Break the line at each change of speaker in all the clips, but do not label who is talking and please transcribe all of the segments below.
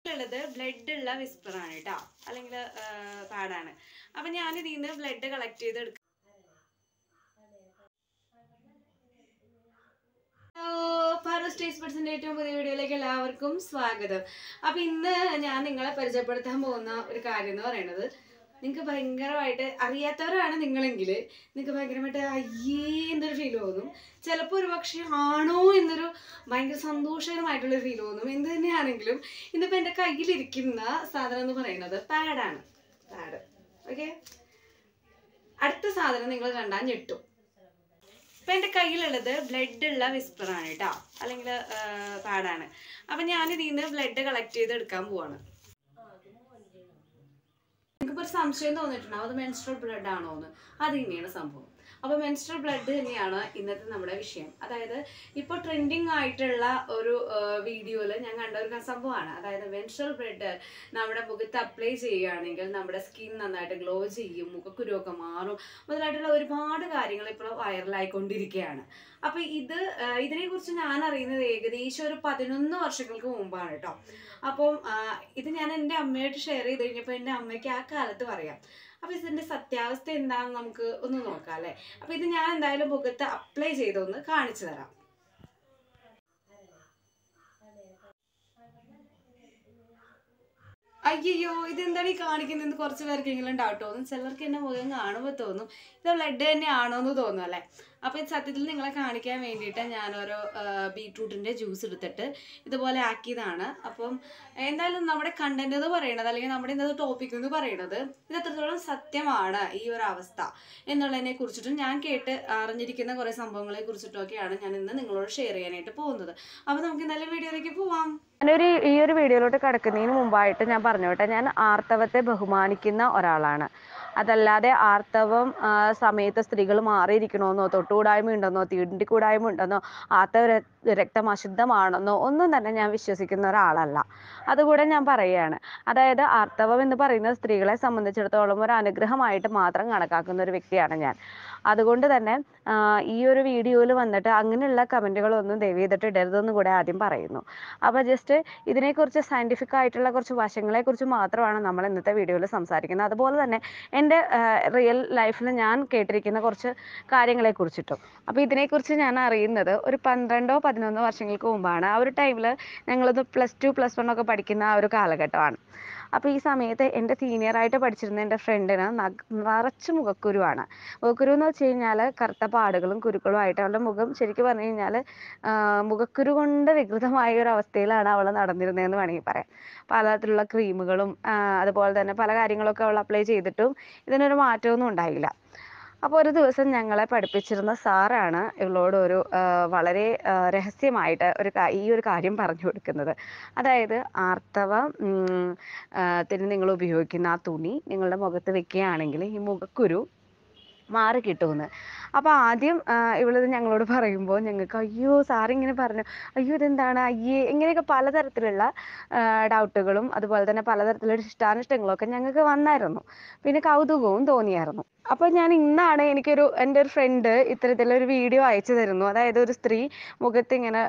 ഉള്ളത് ബ്ലഡ് ഉള്ള വിസ്പർ ആണ് കേട്ടോ അല്ലെങ്കിൽ പാടാണ് അപ്പൊ ഞാൻ ഇതിൽ നിന്ന് ബ്ലഡ് കളക്ട് ചെയ്ത് എടുക്കാം സ്റ്റേജ് പെർസിന്റെ ഏറ്റവും പുതിയ വീഡിയോയിലേക്ക് എല്ലാവർക്കും സ്വാഗതം അപ്പൊ ഇന്ന് ഞാൻ നിങ്ങളെ പരിചയപ്പെടുത്താൻ പോകുന്ന ഒരു കാര്യം എന്ന് പറയുന്നത് നിങ്ങൾക്ക് ഭയങ്കരമായിട്ട് അറിയാത്തവരാണ് നിങ്ങളെങ്കിൽ നിങ്ങൾക്ക് ഭയങ്കരമായിട്ട് അയ്യേ എന്നൊരു ഫീൽ തോന്നും ചിലപ്പോൾ ഒരു പക്ഷേ ആണോ എന്നൊരു ഭയങ്കര സന്തോഷകരമായിട്ടുള്ള ഫീൽ തോന്നും എന്ത് തന്നെയാണെങ്കിലും ഇന്നിപ്പോൾ എൻ്റെ കയ്യിലിരിക്കുന്ന സാധനം എന്ന് പറയുന്നത് പാഡാണ് പാഡ് ഓക്കെ അടുത്ത സാധനം നിങ്ങൾ കണ്ടാൽ ഞെട്ടും ഇപ്പം എൻ്റെ കയ്യിലുള്ളത് ബ്ലഡ് ഉള്ള വിസ്പർ ആണ് കേട്ടോ അല്ലെങ്കിൽ പാഡാണ് അപ്പം ഞാൻ ഇതിൽ നിന്ന് ബ്ലഡ് കളക്ട് ചെയ്ത് എടുക്കാൻ പോവാണ് നിങ്ങൾക്കിപ്പോൾ ഒരു സംശയം തോന്നിയിട്ടുണ്ടാവും അത് മെൻസ്ട്രൽ ബ്ലഡ് ആണോ എന്ന് അത് തന്നെയാണ് സംഭവം അപ്പോൾ മെൻസ്ട്രൽ ബ്ലഡ് തന്നെയാണ് ഇന്നത്തെ നമ്മുടെ വിഷയം അതായത് ഇപ്പോൾ ട്രെൻഡിങ് ആയിട്ടുള്ള ഒരു വീഡിയോയിൽ ഞാൻ കണ്ട ഒരു സംഭവമാണ് അതായത് മെൻസ്ട്രൽ ബ്ലഡ് നമ്മുടെ മുഖത്ത് അപ്ലൈ ചെയ്യുകയാണെങ്കിൽ നമ്മുടെ സ്കിൻ നന്നായിട്ട് ഗ്ലോ ചെയ്യും മുഖക്കുരുവൊക്കെ മാറും മുതലായിട്ടുള്ള ഒരുപാട് കാര്യങ്ങൾ ഇപ്പോൾ വൈറലായിക്കൊണ്ടിരിക്കുകയാണ് അപ്പോൾ ഇത് ഇതിനെക്കുറിച്ച് ഞാൻ അറിയുന്നത് ഏകദേശം ഒരു പതിനൊന്ന് വർഷങ്ങൾക്ക് മുമ്പാണ് കേട്ടോ അപ്പം ഇത് ഞാൻ എൻ്റെ അമ്മയായിട്ട് ഷെയർ ചെയ്ത് കഴിഞ്ഞപ്പോൾ എൻ്റെ അമ്മയ്ക്ക് ആ കാലത്ത് പറയാം അപ്പോൾ ഇതിൻ്റെ സത്യാവസ്ഥ എന്താണെന്ന് നമുക്ക് ഒന്ന് നോക്കാം അല്ലേ അപ്പോൾ ഇത് ഞാൻ എന്തായാലും മുഖത്ത് അപ്ലൈ ചെയ്തൊന്ന് കാണിച്ചു തരാം അയ്യോ ഇതെന്താണ് ഈ കാണിക്കുന്നത് കുറച്ച് പേർക്കെങ്കിലും ഡൗട്ട് തോന്നും ചിലർക്ക് എന്നെ മുഖം കാണുമ്പോൾ തോന്നും ഇത് ബ്ലഡ് തന്നെയാണോ എന്ന് തോന്നും അല്ലേ അപ്പോൾ ഇത് സത്യത്തിൽ നിങ്ങളെ കാണിക്കാൻ വേണ്ടിയിട്ട് ഞാനോരോ ബീട്രൂട്ടിൻ്റെ ജ്യൂസ് എടുത്തിട്ട് ഇതുപോലെ ആക്കിയതാണ് അപ്പം എന്തായാലും നമ്മുടെ കണ്ടന്റ് എന്ന് പറയുന്നത് അല്ലെങ്കിൽ നമ്മുടെ ഇന്നത്തെ ടോപ്പിക് എന്ന് പറയുന്നത് ഇത് എത്രത്തോളം സത്യമാണ് ഈ ഒരു അവസ്ഥ എന്നുള്ളതിനെ കുറിച്ചിട്ടും ഞാൻ കേട്ട് അറിഞ്ഞിരിക്കുന്ന കുറേ സംഭവങ്ങളെ കുറിച്ചിട്ടൊക്കെയാണ് ഞാൻ ഇന്ന് നിങ്ങളോട് ഷെയർ ചെയ്യാനായിട്ട് പോകുന്നത് അപ്പോൾ നമുക്ക് എന്തായാലും വീഡിയോയിലേക്ക് പോവാം
ഞാനൊരു ഈ ഒരു വീഡിയോയിലോട്ട് കിടക്കുന്നതിന് മുമ്പായിട്ട് ഞാൻ പറഞ്ഞോട്ടെ ഞാൻ ആർത്തവത്തെ ബഹുമാനിക്കുന്ന ഒരാളാണ് അതല്ലാതെ ആർത്തവം സമയത്ത് സ്ത്രീകൾ മാറിയിരിക്കണമെന്നോ തൊട്ടുകൂടായ്മ ഉണ്ടെന്നോ തീണ്ടിക്കൂടായ്മ ഉണ്ടെന്നോ ആർത്തവ രക്തം അശുദ്ധമാണെന്നോ ഒന്നും തന്നെ ഞാൻ വിശ്വസിക്കുന്ന ഒരാളല്ല അതുകൂടെ ഞാൻ പറയുകയാണ് അതായത് ആർത്തവം എന്ന് പറയുന്നത് സ്ത്രീകളെ സംബന്ധിച്ചിടത്തോളം ഒരു അനുഗ്രഹമായിട്ട് മാത്രം കണക്കാക്കുന്ന ഒരു വ്യക്തിയാണ് ഞാൻ അതുകൊണ്ട് തന്നെ ഈ ഒരു വീഡിയോയിൽ വന്നിട്ട് അങ്ങനെയുള്ള കമൻറ്റുകളൊന്നും ദയവ് ചെയ്തിട്ട് ഇടരുതെന്ന് കൂടെ ആദ്യം പറയുന്നു അപ്പോൾ ജസ്റ്റ് ഇതിനെക്കുറിച്ച് സയൻറ്റിഫിക് ആയിട്ടുള്ള കുറച്ച് വശങ്ങളെക്കുറിച്ച് മാത്രമാണ് നമ്മൾ ഇന്നത്തെ വീഡിയോയിൽ സംസാരിക്കുന്നത് അതുപോലെ തന്നെ എൻ്റെ റിയൽ ലൈഫിൽ ഞാൻ കേട്ടിരിക്കുന്ന കുറച്ച് കാര്യങ്ങളെ കുറിച്ചിട്ടും അപ്പോൾ ഇതിനെക്കുറിച്ച് ഞാൻ അറിയുന്നത് ഒരു പന്ത്രണ്ടോ പതിനൊന്നോ വർഷങ്ങൾക്ക് മുമ്പാണ് ആ ഒരു ടൈമിൽ ഞങ്ങളത് പ്ലസ് ടു പ്ലസ് വൺ ഒക്കെ പഠിക്കുന്ന ആ ഒരു കാലഘട്ടമാണ് അപ്പോൾ ഈ സമയത്ത് എൻ്റെ സീനിയറായിട്ട് പഠിച്ചിരുന്ന എൻ്റെ ഫ്രണ്ടിന് നിറച്ച് മുഖക്കുരുവാണ് മുഖക്കുരു എന്ന് വെച്ച് കഴിഞ്ഞാൽ കറുത്ത പാടുകളും കുരുക്കളും ആയിട്ട് അവളുടെ മുഖം ശരിക്കും പറഞ്ഞു കഴിഞ്ഞാൽ മുഖക്കുരു കൊണ്ട് വികൃതമായ ഒരു അവസ്ഥയിലാണ് അവൾ നടന്നിരുന്നതെന്ന് വേണമെങ്കിൽ പറയാം പലതരത്തിലുള്ള ക്രീമുകളും അതുപോലെ തന്നെ പല കാര്യങ്ങളൊക്കെ അവൾ അപ്ലൈ ചെയ്തിട്ടും ഇതിനൊരു മാറ്റമൊന്നും ഉണ്ടായില്ല അപ്പോൾ ഒരു ദിവസം ഞങ്ങളെ പഠിപ്പിച്ചിരുന്ന സാറാണ് ഇവളോട് ഒരു വളരെ രഹസ്യമായിട്ട് ഒരു ഈ ഒരു കാര്യം പറഞ്ഞു കൊടുക്കുന്നത് അതായത് ആർത്തവം ത്തിന് നിങ്ങൾ ഉപയോഗിക്കുന്ന ആ തുണി നിങ്ങളുടെ മുഖത്ത് വെക്കുകയാണെങ്കിൽ ഈ മുഖക്കുരു മാറി കിട്ടുമെന്ന് അപ്പോൾ ആദ്യം ഇവളിത് ഞങ്ങളോട് പറയുമ്പോൾ ഞങ്ങൾക്ക് അയ്യോ സാറിങ്ങനെ പറഞ്ഞു അയ്യോ ഇതെന്താണ് അയ്യേ ഇങ്ങനെയൊക്കെ പലതരത്തിലുള്ള ഡൗട്ടുകളും അതുപോലെ തന്നെ പലതരത്തിലുള്ള ഇഷ്ടാനിഷ്ടങ്ങളും ഒക്കെ ഞങ്ങൾക്ക് വന്നായിരുന്നു പിന്നെ കൗതുകവും തോന്നിയായിരുന്നു അപ്പോൾ ഞാൻ ഇന്നാണ് എനിക്കൊരു എൻ്റെ ഒരു ഫ്രണ്ട് ഇത്തരത്തിലൊരു വീഡിയോ അയച്ചു തരുന്നു അതായത് ഒരു സ്ത്രീ മുഖത്ത് ഇങ്ങനെ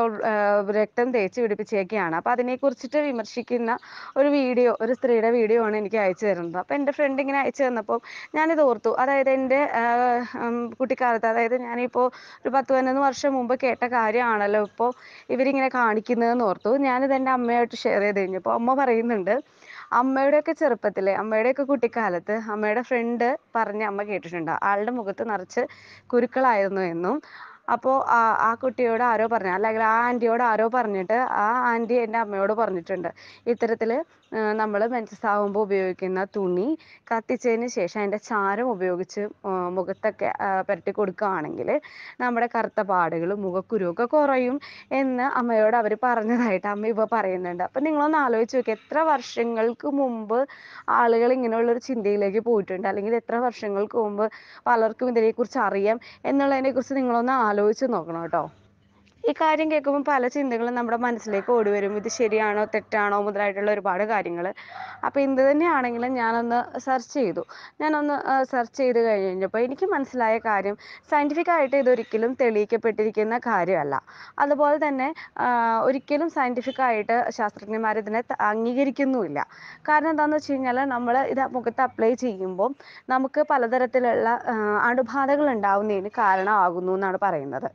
രക്തം തേച്ച് പിടിപ്പിച്ചേക്കാണ് അപ്പോൾ അതിനെക്കുറിച്ചിട്ട് വിമർശിക്കുന്ന ഒരു വീഡിയോ ഒരു സ്ത്രീയുടെ വീഡിയോ ആണ് എനിക്ക് അയച്ചു തരുന്നത് അപ്പോൾ എൻ്റെ ഫ്രണ്ട് ഇങ്ങനെ അയച്ചു തന്നപ്പോൾ ഞാനിത് ഓർത്തു അതായത് എൻ്റെ കുട്ടിക്കാലത്ത് അതായത് ഞാനിപ്പോൾ ഒരു പത്ത് പതിനൊന്ന് വർഷം മുമ്പ് കേട്ട കാര്യമാണല്ലോ ഇപ്പോൾ ഇവരിങ്ങനെ കാണിക്കുന്നതെന്ന് ഓർത്തു ഞാനിത് എൻ്റെ അമ്മയായിട്ട് ഷെയർ ചെയ്ത് കഴിഞ്ഞപ്പോൾ അമ്മ പറയുന്നുണ്ട് അമ്മയുടെയൊക്കെ ചെറുപ്പത്തിൽ അമ്മയുടെയൊക്കെ കുട്ടിക്കാലത്ത് അമ്മയുടെ ഫ്രണ്ട് പറഞ്ഞ് അമ്മ കേട്ടിട്ടുണ്ട് ആളുടെ മുഖത്ത് നിറച്ച് കുരുക്കളായിരുന്നു എന്നും അപ്പോൾ ആ കുട്ടിയോട് ആരോ പറഞ്ഞു അല്ലെങ്കിൽ ആ ആൻറ്റിയോട് ആരോ പറഞ്ഞിട്ട് ആ ആൻറ്റി എൻ്റെ അമ്മയോട് പറഞ്ഞിട്ടുണ്ട് ഇത്തരത്തിൽ നമ്മൾ മെൻസസ് ആകുമ്പോൾ ഉപയോഗിക്കുന്ന തുണി കത്തിച്ചതിന് ശേഷം അതിൻ്റെ ചാരം ഉപയോഗിച്ച് മുഖത്തൊക്കെ പുരട്ടി കൊടുക്കുകയാണെങ്കിൽ നമ്മുടെ കറുത്ത പാടുകൾ മുഖക്കുരുവൊക്കെ കുറയും എന്ന് അമ്മയോട് അവർ പറഞ്ഞതായിട്ട് അമ്മ ഇപ്പോൾ പറയുന്നുണ്ട് അപ്പം നിങ്ങളൊന്ന് ആലോചിച്ച് നോക്കുക എത്ര വർഷങ്ങൾക്ക് മുമ്പ് ആളുകൾ ഇങ്ങനെയുള്ളൊരു ചിന്തയിലേക്ക് പോയിട്ടുണ്ട് അല്ലെങ്കിൽ എത്ര വർഷങ്ങൾക്ക് മുമ്പ് പലർക്കും ഇതിനെക്കുറിച്ച് അറിയാം എന്നുള്ളതിനെക്കുറിച്ച് നിങ്ങളൊന്ന് ആലോചിച്ച് നോക്കണം കേട്ടോ ഈ കാര്യം കേൾക്കുമ്പോൾ പല ചിന്തകളും നമ്മുടെ മനസ്സിലേക്ക് ഓടി വരും ഇത് ശരിയാണോ തെറ്റാണോ മുതലായിട്ടുള്ള ഒരുപാട് കാര്യങ്ങൾ അപ്പോൾ എന്ത് തന്നെയാണെങ്കിലും ഞാനൊന്ന് സെർച്ച് ചെയ്തു ഞാനൊന്ന് സെർച്ച് ചെയ്ത് കഴിഞ്ഞപ്പോൾ എനിക്ക് മനസ്സിലായ കാര്യം സയൻറ്റിഫിക് ആയിട്ട് ഇതൊരിക്കലും തെളിയിക്കപ്പെട്ടിരിക്കുന്ന കാര്യമല്ല അതുപോലെ തന്നെ ആ, ഒരിക്കലും സയൻറ്റിഫിക് ആയിട്ട് ശാസ്ത്രജ്ഞന്മാർ ഇതിനെ ത- അംഗീകരിക്കുന്നുമില്ല കാരണം എന്താണെന്ന് വെച്ച് കഴിഞ്ഞാൽ നമ്മൾ ഇത് മുഖത്ത് അപ്ലൈ ചെയ്യുമ്പോൾ നമുക്ക് പലതരത്തിലുള്ള ആ, അണുബാധകൾ ഉണ്ടാവുന്നതിന് കാരണമാകുന്നു എന്നാണ് പറയുന്നത്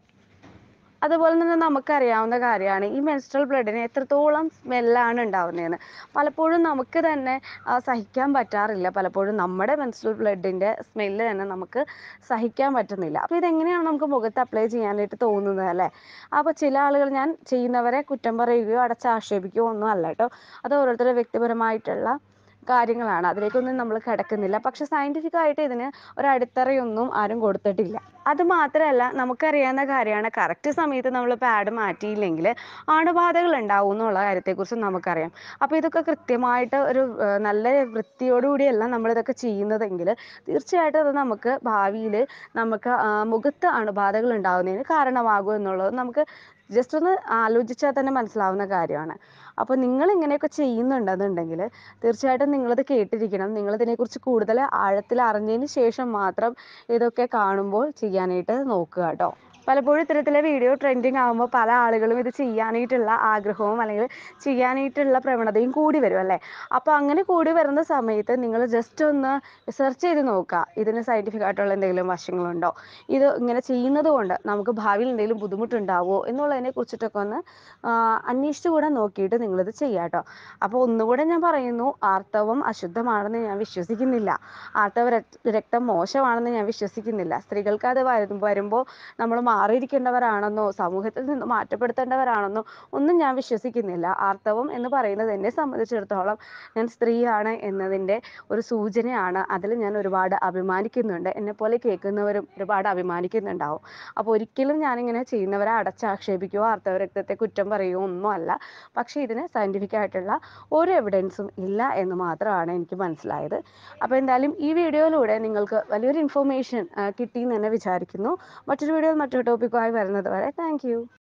അതുപോലെ തന്നെ നമുക്കറിയാവുന്ന കാര്യമാണ് ഈ മെൻസ്ട്രൽ ബ്ലഡിന് എത്രത്തോളം സ്മെല്ലാണ് ഉണ്ടാവുന്നതെന്ന് പലപ്പോഴും നമുക്ക് തന്നെ ആ, സഹിക്കാൻ പറ്റാറില്ല പലപ്പോഴും നമ്മുടെ മെൻസ്ട്രൽ ബ്ലഡിൻ്റെ സ്മെല്ല് തന്നെ നമുക്ക് സഹിക്കാൻ പറ്റുന്നില്ല അപ്പോൾ ഇതെങ്ങനെയാണ് നമുക്ക് മുഖത്ത് അപ്ലൈ ചെയ്യാനായിട്ട് തോന്നുന്നത് അല്ലേ അപ്പോൾ ചില ആളുകൾ ഞാൻ ചെയ്യുന്നവരെ കുറ്റം പറയുകയോ അടച്ചാക്ഷേപിക്കുകയോ ഒന്നും അല്ല കേട്ടോ അത് ഓരോരുത്തരുടെ വ്യക്തിപരമായിട്ടുള്ള കാര്യങ്ങളാണ് അതിലേക്കൊന്നും നമ്മൾ കിടക്കുന്നില്ല പക്ഷെ സയൻറ്റിഫിക് ആയിട്ട് ഇതിന് ഒരു അടിത്തറയൊന്നും ആരും കൊടുത്തിട്ടില്ല അത് മാത്രമല്ല നമുക്കറിയാവുന്ന കാര്യമാണ് കറക്റ്റ് സമയത്ത് നമ്മൾ പാഡ് മാറ്റിയില്ലെങ്കിൽ അണുബാധകൾ ഉണ്ടാവും എന്നുള്ള കാര്യത്തെക്കുറിച്ച് നമുക്കറിയാം അപ്പോൾ ഇതൊക്കെ കൃത്യമായിട്ട് ഒരു ആ, നല്ല വൃത്തിയോടുകൂടിയല്ല നമ്മളിതൊക്കെ ചെയ്യുന്നതെങ്കിൽ തീർച്ചയായിട്ടും അത് നമുക്ക് ഭാവിയിൽ നമുക്ക് ആ, മുഖത്ത് അണുബാധകൾ ഉണ്ടാകുന്നതിന് കാരണമാകും എന്നുള്ളത് നമുക്ക് ജസ്റ്റ് ഒന്ന് ആലോചിച്ചാൽ തന്നെ മനസ്സിലാവുന്ന കാര്യമാണ് അപ്പോൾ നിങ്ങൾ ഇങ്ങനെയൊക്കെ ചെയ്യുന്നുണ്ടെന്നുണ്ടെങ്കിൽ തീർച്ചയായിട്ടും നിങ്ങളിത് കേട്ടിരിക്കണം നിങ്ങളിതിനെക്കുറിച്ച് കൂടുതൽ ആഴത്തിൽ അറിഞ്ഞതിന് ശേഷം മാത്രം ഇതൊക്കെ കാണുമ്പോൾ ചെയ്യാനായിട്ട് നോക്കുക കേട്ടോ പലപ്പോഴും ഇത്തരത്തിലെ വീഡിയോ ട്രെൻഡിങ് ആകുമ്പോൾ പല ആളുകളും ഇത് ചെയ്യാനായിട്ടുള്ള ആഗ്രഹവും അല്ലെങ്കിൽ ചെയ്യാനായിട്ടുള്ള പ്രവണതയും കൂടി വരും അല്ലേ അപ്പോൾ അങ്ങനെ കൂടി വരുന്ന സമയത്ത് നിങ്ങൾ ജസ്റ്റ് ഒന്ന് സെർച്ച് ചെയ്ത് നോക്കുക ഇതിന് സയൻറ്റിഫിക് ആയിട്ടുള്ള എന്തെങ്കിലും വശങ്ങളുണ്ടോ ഇത് ഇങ്ങനെ ചെയ്യുന്നത് കൊണ്ട് നമുക്ക് ഭാവിയിൽ എന്തെങ്കിലും ബുദ്ധിമുട്ടുണ്ടാവുമോ എന്നുള്ളതിനെ കുറിച്ചിട്ടൊക്കെ ഒന്ന് ആ, അന്വേഷിച്ച് കൂടെ നോക്കിയിട്ട് നിങ്ങളിത് ചെയ്യുക കേട്ടോ അപ്പോൾ ഒന്നുകൂടെ ഞാൻ പറയുന്നു ആർത്തവം അശുദ്ധമാണെന്ന് ഞാൻ വിശ്വസിക്കുന്നില്ല ആർത്തവ രക്- രക്തം മോശമാണെന്ന് ഞാൻ വിശ്വസിക്കുന്നില്ല സ്ത്രീകൾക്ക് അത് വരും വരുമ്പോൾ നമ്മൾ മാറിയിരിക്കേണ്ടവരാണെന്നോ സമൂഹത്തിൽ നിന്ന് മാറ്റപ്പെടുത്തേണ്ടവരാണെന്നോ ഒന്നും ഞാൻ വിശ്വസിക്കുന്നില്ല ആർത്തവം എന്ന് പറയുന്നത് എന്നെ സംബന്ധിച്ചിടത്തോളം ഞാൻ സ്ത്രീയാണ് എന്നതിൻ്റെ ഒരു സൂചനയാണ് അതിൽ ഞാൻ ഒരുപാട് അഭിമാനിക്കുന്നുണ്ട് എന്നെപ്പോലെ കേൾക്കുന്നവരും ഒരുപാട് അഭിമാനിക്കുന്നുണ്ടാവും അപ്പോൾ ഒരിക്കലും ഞാനിങ്ങനെ ചെയ്യുന്നവരെ അടച്ചാക്ഷേപിക്കുകയോ ആർത്തവ രക്തത്തെ കുറ്റം പറയുകയോ ഒന്നും അല്ല പക്ഷേ ഇതിന് സയൻറ്റിഫിക് ആയിട്ടുള്ള ഒരു എവിഡൻസും ഇല്ല എന്ന് മാത്രമാണ് എനിക്ക് മനസ്സിലായത് അപ്പോൾ എന്തായാലും ഈ വീഡിയോയിലൂടെ നിങ്ങൾക്ക് വലിയൊരു ഇൻഫർമേഷൻ കിട്ടി എന്ന് തന്നെ വിചാരിക്കുന്നു മറ്റൊരു വീഡിയോ മറ്റൊരു ടോപ്പിക്കുമായി വരുന്നത് വരെ താങ്ക്